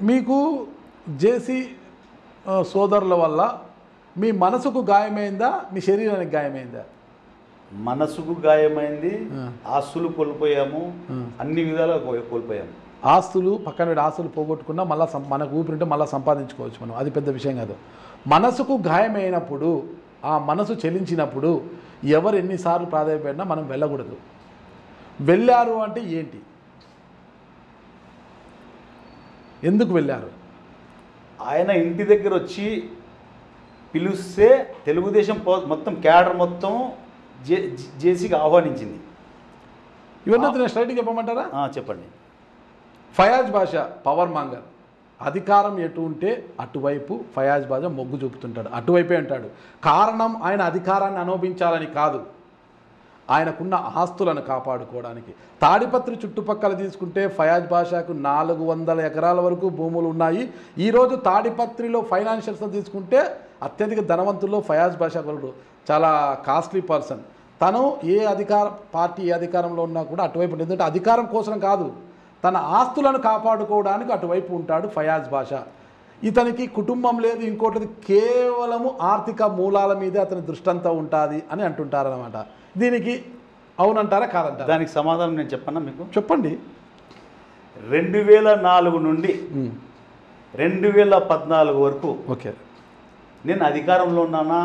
మీకు జేసీ ఆ, సోదరుల వల్ల మీ మనసుకు గాయమైందా మీ శరీరానికి గాయమైందా మనసుకు గాయమైంది ఆ. ఆస్తులు కోల్పోయాము ఆ. అన్ని విధాలుగా కో- కోల్పోయాము ఆస్తులు పక్కన పెట్టి ఆస్తులు పోగొట్టుకున్నా మళ్ళీ సం మనకు ఊపిరింటే మళ్ళీ సంపాదించుకోవచ్చు మనం అది పెద్ద విషయం కాదు మనసుకు గాయమైనప్పుడు ఆ మనసు చెలించినప్పుడు ఎవరు ఎన్నిసార్లు ప్రాధాన్యపడినా మనం వెళ్ళకూడదు వెళ్ళారు అంటే ఏంటి ఎందుకు వెళ్ళారు ఆయన ఇంటి దగ్గర వచ్చి పిలిస్తే తెలుగుదేశం పో- మొత్తం క్యాడర్ మొత్తం జే జేసీకి ఆహ్వానించింది ఇవన్నీ నేను స్ట్రైట్గా చెప్పమంటారా ఆ, చెప్పండి ఫయాజ్ భాష పవర్ మాంగర్ అధికారం ఎటు ఉంటే అటువైపు ఫయాజ్ బాజా మొగ్గు చూపుతుంటాడు అటువైపే అంటాడు కారణం ఆయన అధికారాన్ని అనుభవించాలని కాదు ఆయనకున్న ఆస్తులను కాపాడుకోవడానికి తాడిపత్రి చుట్టుపక్కల తీసుకుంటే ఫయాజ్ బాషాకు నాలుగు వందల ఎకరాల వరకు భూములు ఉన్నాయి ఈరోజు తాడిపత్రిలో ఫైనాన్షియల్స్ తీసుకుంటే అత్యధిక ధనవంతుల్లో ఫయాజ్ బాషా ఒకడు చాలా కాస్ట్లీ పర్సన్ తను ఏ అధికార పార్టీ ఏ అధికారంలో ఉన్నా కూడా అటువైపు ఉంటుంది ఎందుకంటే అధికారం కోసం కాదు తన ఆస్తులను కాపాడుకోవడానికి అటువైపు ఉంటాడు ఫయాజ్ బాషా ఇతనికి కుటుంబం లేదు ఇంకోటి లేదు, కేవలము ఆర్థిక మూలాల మీదే అతని దృష్టి అంతా ఉంటుంది అని అంటుంటారనమాట దీనికి అవునంటారా కాదంటారా దానికి సమాధానం నేను చెప్పన్నా మీకు చెప్పండి రెండు వేల నాలుగు నుండి ఉమ్, రెండు వేల పద్నాలుగు వరకు ఓకే నేను అధికారంలో ఉన్నానా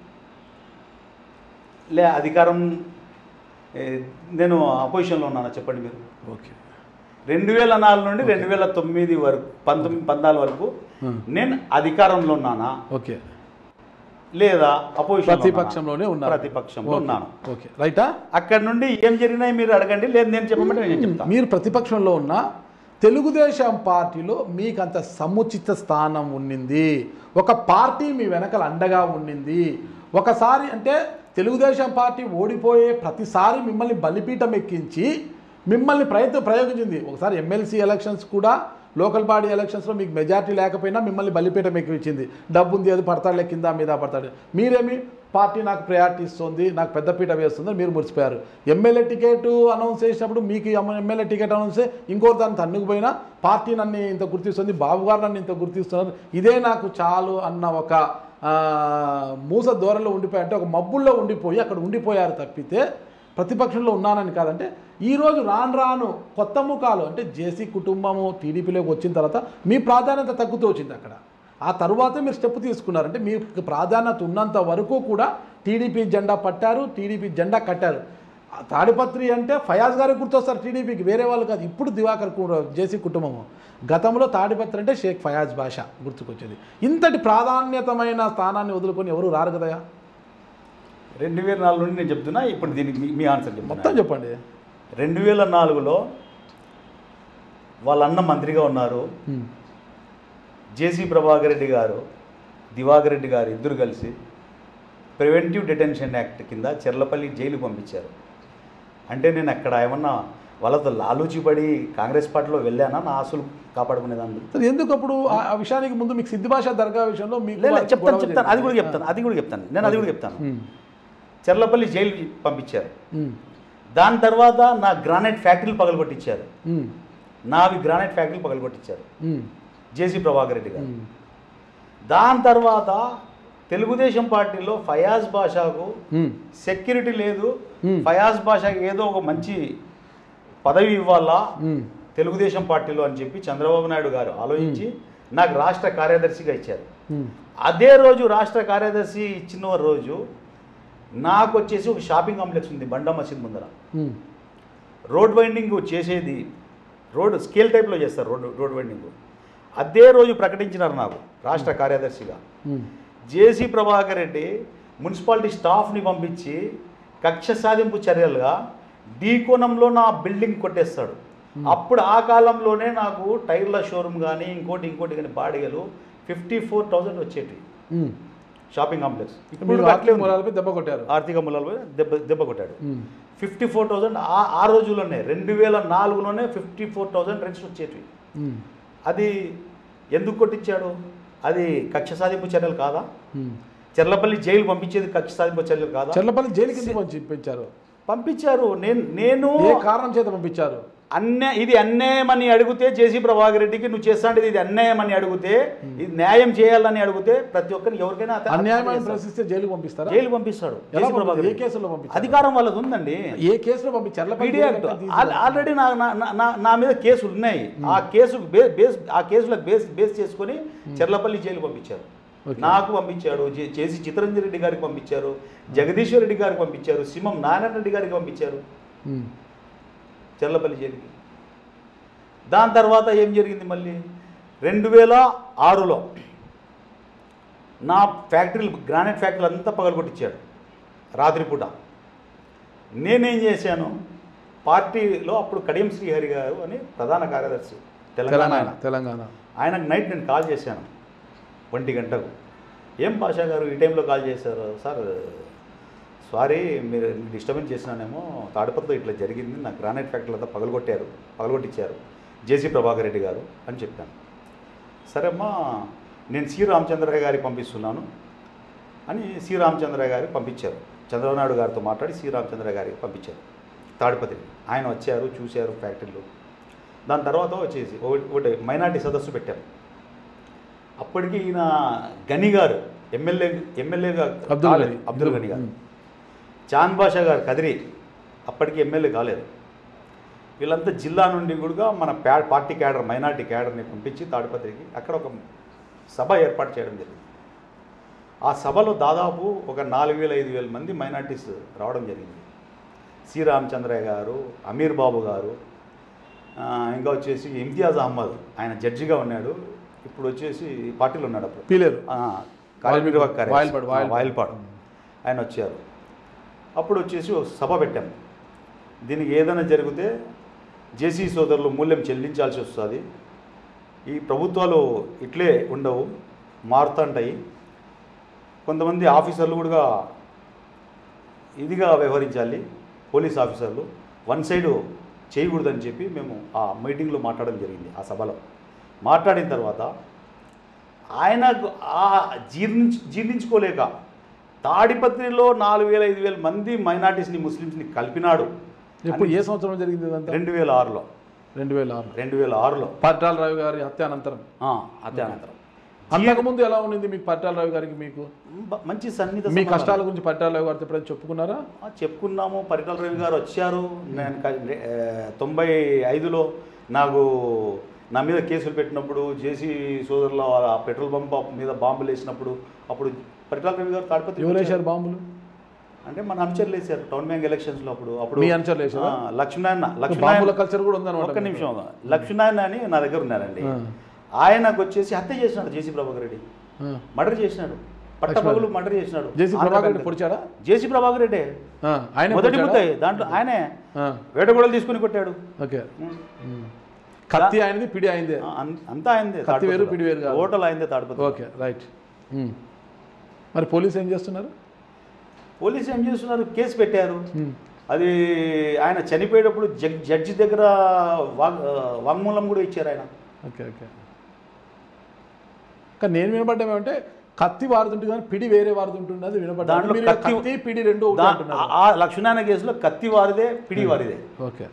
లే అధికారం ఏ, నేను అపోజిషన్లో ఉన్నానా చెప్పండి మీరు ఓకే రెండు వేల నాలుగు నుండి రెండు వేల తొమ్మిది వరకు పంతొమ్మిది పద్నాలుగు వరకు Hmm. నేను అధికారంలో ఉన్నానా ఓకే లేదా అపోజిషన్ ప్రతిపక్షంలోనే ఉన్నారు ప్రతిపక్షంలో ఓకే, ఉన్నాను ఓకే రైటా అక్కడ నుండి ఏం జరిగినాయి మీరు అడగండి లేదు నేను చెప్పమంటే నేను చెప్తాను మీరు ప్రతిపక్షంలో ఉన్న తెలుగుదేశం పార్టీలో మీకు అంత సముచిత స్థానం ఉండింది ఒక పార్టీ మీ వెనకల అండగా ఉండింది ఒకసారి అంటే తెలుగుదేశం పార్టీ ఓడిపోయే ప్రతిసారి మిమ్మల్ని బలిపీఠం ఎక్కించి మిమ్మల్ని ప్రయత్నం ప్రయోగించింది ఒకసారి ఎమ్మెల్సీ ఎలక్షన్స్ కూడా లోకల్ బాడీ ఎలక్షన్స్లో మీకు మెజారిటీ లేకపోయినా మిమ్మల్ని బలిపీఠం ఎక్కించింది డబ్బు ఉంది అది పడతాడులే కింద మీద పడతాడు మీరేమి పార్టీ నాకు ప్రయారిటీ ఇస్తుంది నాకు పెద్దపీట వేస్తుంది మీరు మురిసిపోయారు ఎమ్మెల్యే టికెట్ అనౌన్స్ చేసినప్పుడు మీకు ఎమ్మెల్యే టికెట్ అనౌన్స్ చేసి ఇంకోటి దాన్ని తన్నుకుపోయినా పార్టీ నన్ను ఇంత గుర్తిస్తుంది బాబు గారు నన్ను ఇంత గుర్తిస్తున్నారు ఇదే నాకు చాలు అన్న ఒక ఆ, మూస దూరంలో ఉండిపోయి అంటే ఒక మబ్బుల్లో ఉండిపోయి అక్కడ ఉండిపోయారు తప్పితే ప్రతిపక్షంలో ఉన్నానని కాదంటే ఈరోజు రాను రాను కొత్త ముఖాలు అంటే జేసీ కుటుంబము టీడీపీలోకి వచ్చిన తర్వాత మీ ప్రాధాన్యత తగ్గుతూ వచ్చింది అక్కడ ఆ తరువాత మీరు స్టెప్ తీసుకున్నారు అంటే మీకు ప్రాధాన్యత ఉన్నంత వరకు కూడా టీడీపీ జెండా పట్టారు టీడీపీ జెండా కట్టారు ఆ తాడిపత్రి అంటే ఫయాజ్ గారికి గుర్తొస్తారు టీడీపీకి వేరే వాళ్ళు కాదు ఇప్పుడు దివాకర్ కు- జేసీ కుటుంబము గతంలో తాడిపత్రి అంటే షేక్ ఫయాజ్ భాష గుర్తుకొచ్చేది ఇంతటి ప్రాధాన్యతమైన స్థానాన్ని వదులుకొని ఎవరు రారు కదయా రెండు వేల నాలుగు నుండి నేను చెప్తున్నా ఇప్పుడు దీనికి మీ- మీ ఆన్సర్ మొత్తం చెప్తాను చెప్పండి రెండు వేల నాలుగులో వాళ్ళ అన్న మంత్రిగా ఉన్నారు ఉమ్, జేసీ ప్రభాకర్ రెడ్డి గారు దివాకర్ రెడ్డి గారు ఇద్దరు కలిసి ప్రివెంటివ్ డిటెన్షన్ యాక్ట్ కింద చెర్లపల్లి జైలు పంపించారు అంటే నేను అక్కడ ఏమన్నా వాళ్ళతో లాలూచిపడి కాంగ్రెస్ పార్టీలో వెళ్ళానా నా ఆశలు కాపాడుకునేదాన్ని సరే ఎందుకు అప్పుడు ఆ- ఆ విషయానికి ముందు మీకు సిద్ధి భాష దర్గా విషయంలో మీకు లేదు వారికి చెప్తాను గొడవ చెప్తాను అది కూడా జరిగింది. చెప్తాను అది కూడా చెప్తాను నేను అది కూడా చెప్తాను ఉమ్, చెర్లపల్లి జైలు పంపించారు ఉమ్, దాని తర్వాత నా గ్రానైట్ ఫ్యాక్టరీలు పగలగొట్టించారు ఉమ్, నావి గ్రానైట్ ఫ్యాక్టరీలు పగలగొట్టించారు ఉమ్, జేసీ ప్రభాకర్ రెడ్డి గారు ఉమ్, దాని తర్వాత తెలుగుదేశం పార్టీలో ఫయాజ్ బాషాకు ఉమ్, సెక్యూరిటీ లేదు Hmm. ఫయాజ్ బాషాకి ఏదో ఒక మంచి పదవి ఇవ్వాలా ఉమ్, తెలుగుదేశం పార్టీలో అని చెప్పి చంద్రబాబు నాయుడు గారు ఆలోచించి నాకు రాష్ట్ర కార్యదర్శిగా ఇచ్చారు ఉమ్, అదే రోజు రాష్ట్ర కార్యదర్శి ఇచ్చిన రోజు నాకు వచ్చేసి ఒక షాపింగ్ కాంప్లెక్స్ ఉంది బండా మసీద్ ముందర ఉమ్, రోడ్ వైండింగ్ చేసేది రోడ్ స్కేల్ టైప్లో చేస్తారు రోడ్ రోడ్ వైండింగ్ అదే రోజు ప్రకటించినారు నాకు రాష్ట్ర కార్యదర్శిగా ఉమ్, జేసీ ప్రభాకర్ రెడ్డి మున్సిపాలిటీ స్టాఫ్ని పంపించి కక్ష సాధింపు చర్యలుగా డీ కోణంలో నా బిల్డింగ్ కొట్టేస్తాడు అప్పుడు ఆ కాలంలోనే నాకు టైర్ల షోరూమ్ కానీ ఇంకోటి ఇంకోటి కానీ బాడిగలు ఫిఫ్టీ ఫోర్ థౌజండ్ వచ్చేటివి ఉమ్. షాపింగ్ కాంప్లెక్స్ మీరు ఇప్పుడు ఆర్థిక అట్లే ఉంది. మూలాలపై దెబ్బ కొట్టారు ఆర్థిక మూలాలపై దెబ్బ దెబ్బ కొట్టాడు ఉమ్, ఫిఫ్టీ ఫోర్ థౌజండ్ ఆ ఆ రోజుల్లోనే రెండు వేల నాలుగులోనే ఫిఫ్టీ ఫోర్ థౌజండ్ రెంట్స్ వచ్చేటివి ఉమ్, అది ఎందుకు కొట్టించాడు అది కక్ష సాధింపు చర్యలు కాదా ఉమ్. చెర్లపల్లి జైలు పంపించేది కక్ష సాధింపు చర్యలు కాదా చెర్లపల్లి జైలు కింద పంపించారు పంపించారు నేను నేను ఏ కారణం చేత పంపించారు అన్యాయ ఇది అన్యాయం అని అడిగితే జేసీ ప్రభాకర్ రెడ్డికి నువ్వు చేస్తాంటే ఇది అన్యాయం అని అడిగితే ఇది న్యాయం చేయాలని అడిగితే ప్రతి ఒక్కరికి ఎవరికైనా అత- అన్యాయమైన చేస్తారు. ప్రశ్నిస్తే జైలుకి పంపిస్తారా జైలు పంపిస్తాడు ఎలా జేసీ ప్రభాకర్ పంపిస్తారు? ఏ రెడ్డి. కేసులో పంపించారు అధికారం వాళ్ళది ఉందండి ఏ కేసులో పంపించారు పీడీ యాక్ట్ ఆల్- ఆల్రెడీ నా నా- నా- నా- నా మీద కేసులు ఉన్నాయి ఆ కేసు బే- బేస్ ఆ కేసులకు బేస్ బేస్ చేసుకొని చెర్లపల్లి జైలు పంపించారు Okay. నాకు పంపించాడు జే- చేసి చిత్తరంజన్ రెడ్డి గారికి పంపించారు జగదీశ్వర్ రెడ్డి గారికి పంపించారు సింహం నారాయణ రెడ్డి గారికి పంపించారు చెర్లపల్లి జైలుకి దాని తర్వాత ఏం జరిగింది మళ్ళీ రెండు వేల ఆరులో నా ఫ్యాక్టరీలు గ్రానైట్ ఫ్యాక్టరీలు అంతా పగలగొట్టించాడు రాత్రిపూట నేనేం చేశాను పార్టీలో అప్పుడు కడియం శ్రీహరి గారు అని ప్రధాన కార్యదర్శి తెలంగాణ తెలంగాణ ఆయన. తెలంగాణ ఆయనకు నైట్ నేను కాల్ చేశాను ఒంటి గంటకు ఏం పాషా గారు ఈ టైంలో కాల్ చేశారు సార్ సారీ మీరు డిస్టర్బెన్స్ చేసినానేమో తాడిపత్రిలో ఇట్లా జరిగింది నా గ్రానైట్ ఫ్యాక్టరీ అంతా పగలగొట్టారు పగలగొట్టించారు జేసీ ప్రభాకర్ రెడ్డి గారు అని చెప్పాను సరే అమ్మా నేను సి రామచంద్రయ్య గారికి పంపిస్తున్నాను అని సి రామచంద్రయ్య గారికి పంపించారు చంద్రబాబు నాయుడు గారితో మాట్లాడి సి రామచంద్రయ్య గారికి పంపించారు తాడిపత్రికి ఆయన వచ్చారు చూశారు ఫ్యాక్టరీలో దాని తర్వాత వచ్చేసి ఒకటి ఒకటి మైనార్టీ సదస్సు పెట్టారు అప్పటికి ఈయన గని గారు ఎమ్మెల్యే ఎమ్మెల్యేగా అబ్దుల్ కాలేదు. గని. అబ్దుల్ గని గారు ఉమ్. చాంద్ బాషా గారు కదిరి అప్పటికి ఎమ్మెల్యే కాలేదు వీళ్ళంతా జిల్లా నుండి కూడా మన ప్యా పార్టీ క్యాడర్ మైనార్టీ క్యాడర్ని పంపించి తాడిపత్రికి అక్కడ ఒక సభ ఏర్పాటు చేయడం జరిగింది ఆ సభలో దాదాపు ఒక నాలుగు వేల ఐదు వేల మంది మైనార్టీస్ రావడం జరిగింది సి రామచంద్రయ్య గారు అమీర్ బాబు గారు ఆ, ఇంకా వచ్చేసి ఇమ్తియాజ్ అహ్మద్ ఆయన జడ్జిగా ఉన్నాడు ఇప్పుడు వచ్చేసి పార్టీలో ఉన్నాడు అప్పుడు పీలేరు ఆ, కార్యనిర్వాహక కార్యదర్శి. వాయిల్పాడు, ఆ, వాయిల్పాడు. వాయిల్పాడు ఆయన వచ్చారు అప్పుడు వచ్చేసి ఒక సభ పెట్టాం దీనికి ఏదైనా జరిగితే జేసీ సోదరులు మూల్యం చెల్లించాల్సి వస్తుంది ఈ ప్రభుత్వాలు ఇట్లే ఉండవు మారుతుంటాయి కొంతమంది ఆఫీసర్లు కూడా ఇదిగా వ్యవహరించాలి పోలీస్ ఆఫీసర్లు వన్ సైడ్ చేయకూడదని చెప్పి మేము ఆ మీటింగ్లో మాట్లాడడం జరిగింది ఆ సభలో మాట్లాడిన తర్వాత ఆయనకు ఆ జీర్ణించు జీర్ణించుకోలేక తాడిపత్రిలో నాలుగు వేల ఐదు వేల మంది మైనార్టీస్ని ముస్లిమ్స్ని కలిపినాడు ఎప్పుడు ఏ సంవత్సరం జరిగింది ఇదంతా రెండు వేల ఆరులో రెండు వేల ఆరు రెండు వేల ఆరులో పట్టాల రవి గారి హత్య అనంతరం అత్యానంతరం అంతకుముందు ఎలా ఉండింది మీకు పట్టాల రవి గారికి మీకు బ- మంచి సన్నిహిత మీ సంబంధాలు. కష్టాల గురించి పట్టాల రవి గారితో ఎప్పుడైనా చెప్పుకున్నారా ఆ, చెప్పుకున్నాము పరిటాల రవి గారు వచ్చారు నేను క- ఏ, తొంభై ఐదులో నాకు నా మీద కేసులు పెట్టినప్పుడు జేసీ సోదరుల ఆ పెట్రోల్ పంప్ మీద బాంబులు వేసినప్పుడు అప్పుడు పరిటాల రవి గారు తాడిపత్రి ఎవరు వేశారు బాంబులు అంటే మన అనుచరులు వేశారు టౌన్ బ్యాంక్ ఎలక్షన్స్లో అప్పుడు అప్పుడు మీ అనుచరులు వేశారా? ఆ, లక్ష్మీనారాయణ బాంబుల లక్ష్మీనారాయణ కల్చర్ కూడా ఉందన్నమాట ఒక్క నిమిషం లక్ష్మీనారాయణ అని నా దగ్గర ఉన్నారండి ఆ. ఆయనకు వచ్చేసి హత్య చేసినాడు జేసీ ప్రభాకర్ రెడ్డి ఆ. మర్డర్ చేసినాడు పట్టపగలు మర్డర్ చేసినాడు జేసీ ప్రభాకర్ రెడ్డి ఆంధ్ర పొడిచాడా జేసీ ప్రభాకర్ రెడ్డి ఆ, ఆయన మొదటి పొడిచాడా? ముద్దాయి దాంట్లో ఆయనే ఆ, వేటగొడలు తీసుకుని కొట్టాడు ఓకే ఉమ్. కత్తి ఆయనది పిడి అయిందే ఆ, అన్- అంతా అయిందే కత్తి వేరు, పిడి వేరు కాదు. హోటల్ అయిందే తాడిపత్రి ఓకే రైట్ ఉమ్. మరి పోలీసు ఏం చేస్తున్నారు పోలీసు ఏం చేస్తున్నారు కేసు పెట్టారు ఉమ్. అది ఆయన చనిపోయేటప్పుడు జగ్ జడ్జి దగ్గర వాగ్ వాంగ్మూలం కూడా ఇచ్చారు ఆయన ఓకే ఓకే కానీ నేను వినపడ్డం ఏమంటే కత్తి వాడుతుంటుంది కానీ పిడి వేరే వాడుతుంటుంది అది వినపడ్డా దాంట్లో మీరు కత్తి- కత్తి పిడి రెండు ఒకటే దా- అంటున్నారు ఆ- ఆ లక్ష్మీనారాయణ కేసులో కత్తి వారిదే పిడి వారిదే ఓకే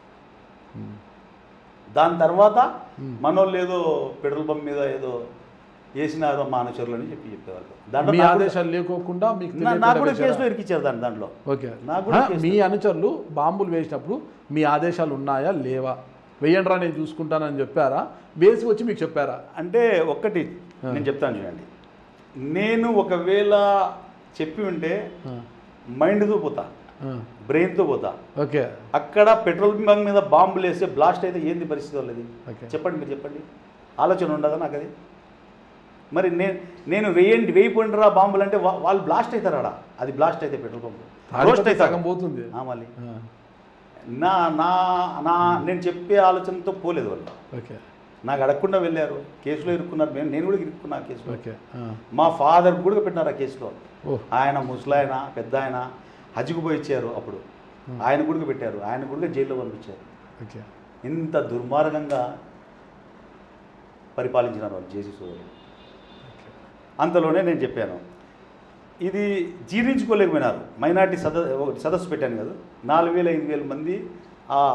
దాని తర్వాత మనోళ్ళు ఏదో పెట్రోల్ పంప్ మీద ఏదో వేసినారు మా అనుచరులు అని చెప్పి చెప్పేవాళ్ళు దాంట్లో మీ నాకు కూడా- ఆదేశాలు లేకోకుండా మీకు నా- తెలియకుండా నాకు కూడా వేశారా? కేసులో ఇరికిచ్చారు దాని దాంట్లో ఓకే నాకు కూడా ఆ, కేసు. మీ అనుచరులు బాంబులు వేసినప్పుడు మీ ఆదేశాలు ఉన్నాయా లేవా వేయండిరా నేను చూసుకుంటానని చెప్పారా వేసి వచ్చి మీకు చెప్పారా అంటే ఒక్కటి నేను చెప్తాను చూడండి నేను ఒకవేళ చెప్పి ఉంటే ఆ, మైండ్తో పోతా ఆ, బ్రెయిన్తో పోతా ఓకే అక్కడ పెట్రోల్ బంక్ మీద బాంబులు వేస్తే బ్లాస్ట్ అయితే ఏంది పరిస్థితి వాళ్ళది ఓకే చెప్పండి మీరు చెప్పండి ఆలోచన ఉండదా నాకు అది మరి నేను నేను వేయండి వేయిపోండిరా బాంబులు అంటే వా- వాళ్ళు బ్లాస్ట్ అవుతారు ఆడ అది బ్లాస్ట్ అయితే పెట్రోల్ పంప్ రోస్ట్ తాడిపత్రి అవుతారు సగం పోతుంది ఆ, మళ్ళీ ఆ, నా నా నా నేను చెప్పే ఆలోచనతో పోలేదు వాళ్ళు ఓకే నాకు అడగకుండా వెళ్ళారు కేసులో ఇరుక్కున్నారు మేము నేను కూడా ఇరుక్కున్నా ఆ కేసులో ఓకే ఆ, మా ఫాదర్ కూడా పెట్టినారు ఆ కేసులో ఓ ఆయన ముసలాయన పెద్ద ఆయన హజ్కు పోయి ఇచ్చారు అప్పుడు ఆయన కూడా పెట్టారు ఆయన కూడా జైల్లో పంపించారు ఓకే ఇంత దుర్మార్గంగా పరిపాలించినారు వాళ్ళు జేసీ సోదరులు అంతలోనే నేను చెప్పాను ఇది జీర్ణించుకోలేకపోయినారు మైనార్టీ సద ఒకటి సదస్సు పెట్టాను కదా నాలుగు వేల ఐదు వేల మంది ఆ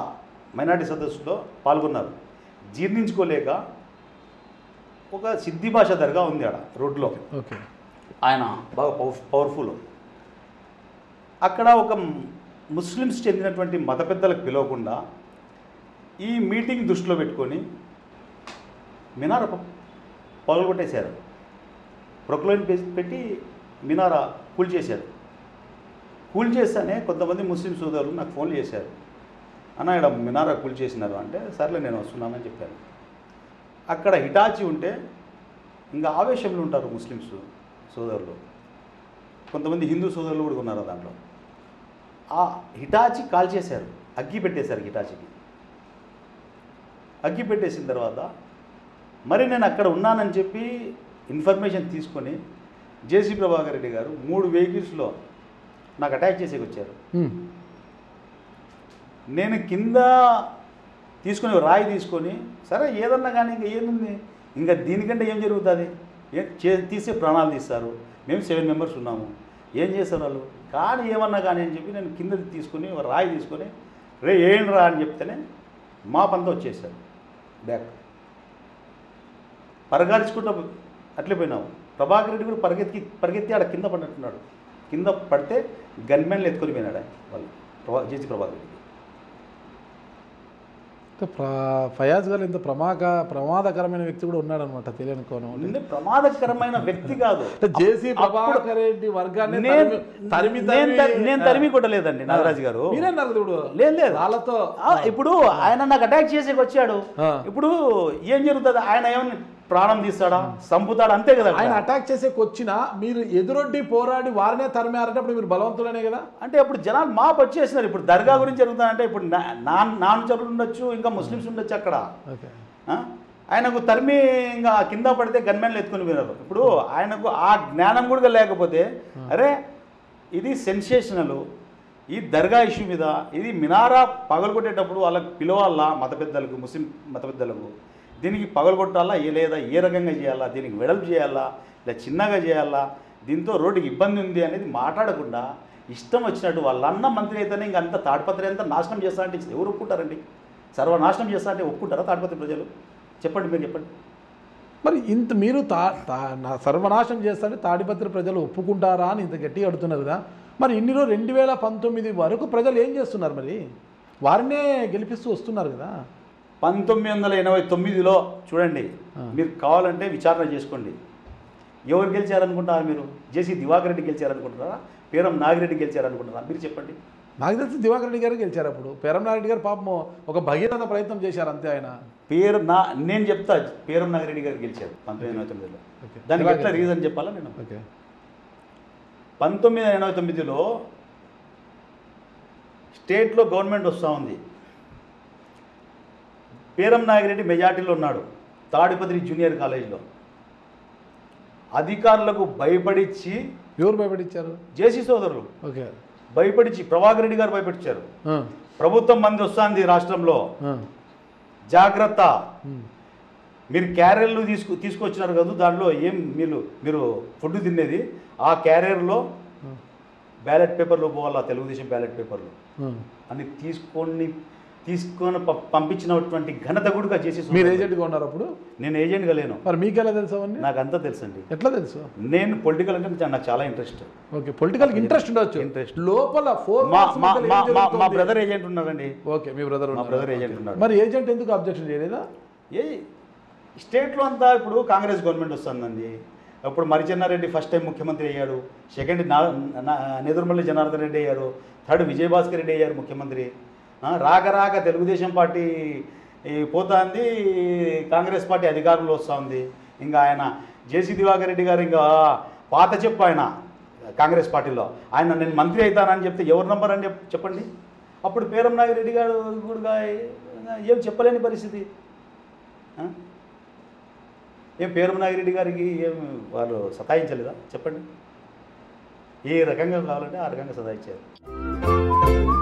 మైనార్టీ సదస్సులో పాల్గొన్నారు జీర్ణించుకోలేక ఒక సిద్ధి భాష దర్గా ఉంది ఆడ రోడ్లో ఓకే ఆయన బాగా పవర్ పవర్ఫుల్ అక్కడ ఒక ముస్లిమ్స్ చెందినటువంటి మత పెద్దలకు పిలవకుండా ఈ మీటింగ్ దృష్టిలో పెట్టుకొని మినార ప- పగలగొట్టేశారు ప్రొక్లైన్ పెట్టి మినారా కూల్చేశారు కూల్చేస్తేనే కొంతమంది ముస్లిం సోదరులు నాకు ఫోన్ చేశారు అన్న ఇక్కడ మినారా కూల్చేసినారు అంటే సర్లే నేను వస్తున్నానని చెప్పాను అక్కడ హిటాచి ఉంటే ఇంకా ఆవేశంలో ఉంటారు ముస్లిమ్స్ సోదరులు కొంతమంది హిందూ సోదరులు కూడా ఉన్నారు దాంట్లో ఆ హిటాచి కాల్ చేశారు అగ్గి పెట్టేశారు హిటాచికి అగ్గి పెట్టేసిన తర్వాత మరి నేను అక్కడ ఉన్నానని చెప్పి ఇన్ఫర్మేషన్ తీసుకొని జేసీ ప్రభాకర్ రెడ్డి గారు మూడు వెహికల్స్లో నాకు అటాక్ చేసేకి వచ్చారు ఉమ్. నేను కింద తీసుకొని రాయి తీసుకొని సరే ఏదన్నా కానీ ఇంకా ఏముంది ఇంకా దీనికంటే ఏం జరుగుతుంది ఏ చే తీసే ప్రాణాలు తీస్తారు మేము సెవెన్ మెంబర్స్ ఉన్నాము ఏం చేస్తారు వాళ్ళు కానీ ఏమన్నా కానీ అని చెప్పి నేను కింద తీసుకొని ఒక రాయి తీసుకొని రే ఏం రా అని చెప్తేనే మా పంతా వచ్చేసారు బ్యాక్ పరగాల్చుకుంటూ అట్లే పోయినాము ప్రభాకర్ రెడ్డి కూడా పరిగెత్తి పరిగెత్తి ఆడ కింద పడినట్టున్నాడు కింద పడితే గన్మెన్లు ఎత్తుకొని పోయినాడు ఆయన వాళ్ళు ప్రభా జేసీ ప్రభాకర్ రెడ్డి అంటే ప్ర- ఫయాజ్ గారు ఇంత ప్రమాక ప్రమాదకరమైన వ్యక్తి కూడా ఉన్నాడనమాట తెలియని కోణం ముందే ప్రమాదకరమైన వ్యక్తి కాదు అంటే జేసీ అప్పుడు ప్రభాకర్ రెడ్డి వర్గాన్ని నేను తరిమి- తరిమి నేను తరి- తరిమి- నేను తరిమి కొట్టలేదండి నాగరాజు గారు మీరేన్నారు ఇప్పుడు లేదు లేదు వాళ్ళతో ఆ, ఇప్పుడు ఆయన నాకు అటాక్ చేసేకి వచ్చాడు ఆ. ఇప్పుడు ఏం జరుగుతుంది ఆయన ఏమని ప్రాణం తీస్తాడా సంపుతాడా అంతే కదా ఆయన అటాక్ చేసేకి వచ్చినా మీరు ఎదురొడ్డి పోరాడి వారినే తరిమారంటే అప్పుడు మీరు బలవంతులనే కదా అంటే ఇప్పుడు జనాలు మాపు వచ్చేసినారు ఇప్పుడు దర్గా గురించి జరుగుతుందంటే ఇప్పుడు నా- నాన్ నాన్ చరువులు ఉండొచ్చు ఇంకా ముస్లిమ్స్ ఉండొచ్చు అక్కడ ఓకే ఆ? ఆయనకు తరిమి ఇంకా కింద పడితే గన్మెన్లు ఎత్తుకొని వినరు ఇప్పుడు ఆయనకు ఆ జ్ఞానం కూడా లేకపోతే అరే ఇది సెన్సేషనల్ ఈ దర్గా ఇష్యూ మీద ఇది మినారా పగలగొట్టేటప్పుడు వాళ్ళకి పిలవాలా మత పెద్దలకు ముస్లిం మత పెద్దలకు దీనికి పగలగొట్టాలా ఏ లేదా ఏ రకంగా చేయాలా దీనికి వెడల్పు చేయాలా లేదా చిన్నగా చేయాలా దీంతో రోడ్డుకి ఇబ్బంది ఉంది అనేది మాట్లాడకుండా ఇష్టం వచ్చినట్టు వాళ్ళన్న మంత్రి అయితేనే ఇంక అంత తాడిపత్రి అంతా నాశనం చేస్తా అంటే ఎవరు ఒప్పుకుంటారండి సర్వనాశనం చేస్తా అంటే ఒప్పుకుంటారా తాడిపత్రి ప్రజలు చెప్పండి మీరు చెప్పండి మరి ఇంత మీరు తా తా నా సర్వనాశనం చేస్తారంటే తాడిపత్రి ప్రజలు ఒప్పుకుంటారా అని ఇంత గట్టిగా అడుగుతున్నారు కదా మరి ఇన్ని రోజు రెండు వేల పంతొమ్మిది వరకు ప్రజలు ఏం చేస్తున్నారు మరి వారినే గెలిపిస్తూ వస్తున్నారు కదా పంతొమ్మిది వందల ఎనభై తొమ్మిదిలో చూడండి ఆ. మీరు కావాలంటే విచారణ చేసుకోండి ఎవరు గెలిచారనుకుంటారా మీరు జేసీ దివాకర్ రెడ్డి గెలిచారనుకుంటారా పేరం నాగిరెడ్డి గెలిచారనుకుంటారా మీరు చెప్పండి నాకు తెలిసి దివాకర్ రెడ్డి గారు గెలిచారు అప్పుడు పేరంనారెడ్డి గారు పాపం ఒక భగీరథ ప్రయత్నం చేశారు అంతే ఆయన పేరు నా నేను చెప్తా పేరం నాగిరెడ్డి గారు గెలిచారు పంతొమ్మిది ఎనభై తొమ్మిదిలో ఓకే. దానికి ఎలా ఎట్లా గెలిచారు? రీజన్ చెప్పాలా నేను ఓకే పంతొమ్మిది వందల ఎనభై తొమ్మిదిలో స్టేట్లో గవర్నమెంట్ వస్తూ ఉంది పేరం నాగిరెడ్డి మెజార్టీలో ఉన్నాడు తాడిపత్రి జూనియర్ కాలేజీలో అధికారులకు భయపడిచ్చి ఎవరు భయపడిచ్చారు జేసీ సోదరులు ఓకే భయపడిచ్చి ప్రభాకర్ రెడ్డి గారు భయపెట్టించారు ఆ, ప్రభుత్వం మంది వస్తుంది రాష్ట్రంలో ఆ, జాగ్రత్త ఉమ్, మీరు క్యారియర్లు తీసుకు తీసుకొచ్చినారు కదా దాంట్లో ఏం మీరు మీరు ఫుడ్ తినేది ఆ క్యారియర్లో ఆ, బ్యాలెట్ పేపర్లు పోవాలా తెలుగుదేశం బ్యాలెట్ పేపర్లు ఆ. అని తీసుకొని తీసుకొని ప- పంపించినటువంటి ఘనత కూడా చేసి మీరు ఏజెంట్గా ఉన్నారు అప్పుడు నేను ఏజెంట్గా లేను మరి మీకెలా తెలుసు అవన్నీ నాకు అంతా తెలుసండి ఎట్లా తెలుసు నేను పొలిటికల్ అంటే చా- నాకు చాలా ఇంట్రెస్ట్ ఓకే పొలిటికల్ ఇంట్రెస్ట్ ఉండొచ్చు Interest. లోపల ఫోర్ మా మా మా మా మా బ్రదర్ ఏజెంట్ ఉన్నారండి ఓకే మీ బ్రదర్ మా బ్రదర్ ఏజెంట్ ఉన్నాడు మరి ఏజెంట్ ఎందుకు అబ్జెక్షన్ చేయలేదా ఏ స్టేట్లో అంతా ఇప్పుడు కాంగ్రెస్ గవర్నమెంట్ వస్తుందండి అప్పుడు మరిచెన్నారెడ్డి ఫస్ట్ టైం ముఖ్యమంత్రి అయ్యాడు సెకండ్ నా నా- నెదురుమల్లి జనార్దన్ రెడ్డి అయ్యారు థర్డ్ విజయభాస్కర్ రెడ్డి అయ్యారు ముఖ్యమంత్రి ఆ, రాక రాక తెలుగుదేశం పార్టీ ఈ పోతుంది కాంగ్రెస్ పార్టీ అధికారంలో వస్తూ ఉంది ఇంకా ఆయన జేసీ దివాకర్ రెడ్డి గారు ఇంకా పాత చెప్పు ఆయన కాంగ్రెస్ పార్టీలో ఆయన నేను మంత్రి అవుతానని చెప్తే ఎవరు నంబర్ అని చెప్ చెప్పండి అప్పుడు పేరం నాగిరెడ్డి గారు కూడా ఏం చెప్పలేని పరిస్థితి ఆ? ఏం పేరు నాగిరెడ్డి గారికి ఏం వాళ్ళు సతాయించలేదా చెప్పండి ఏ రకంగా కావాలంటే ఆ రకంగా సతాయించారు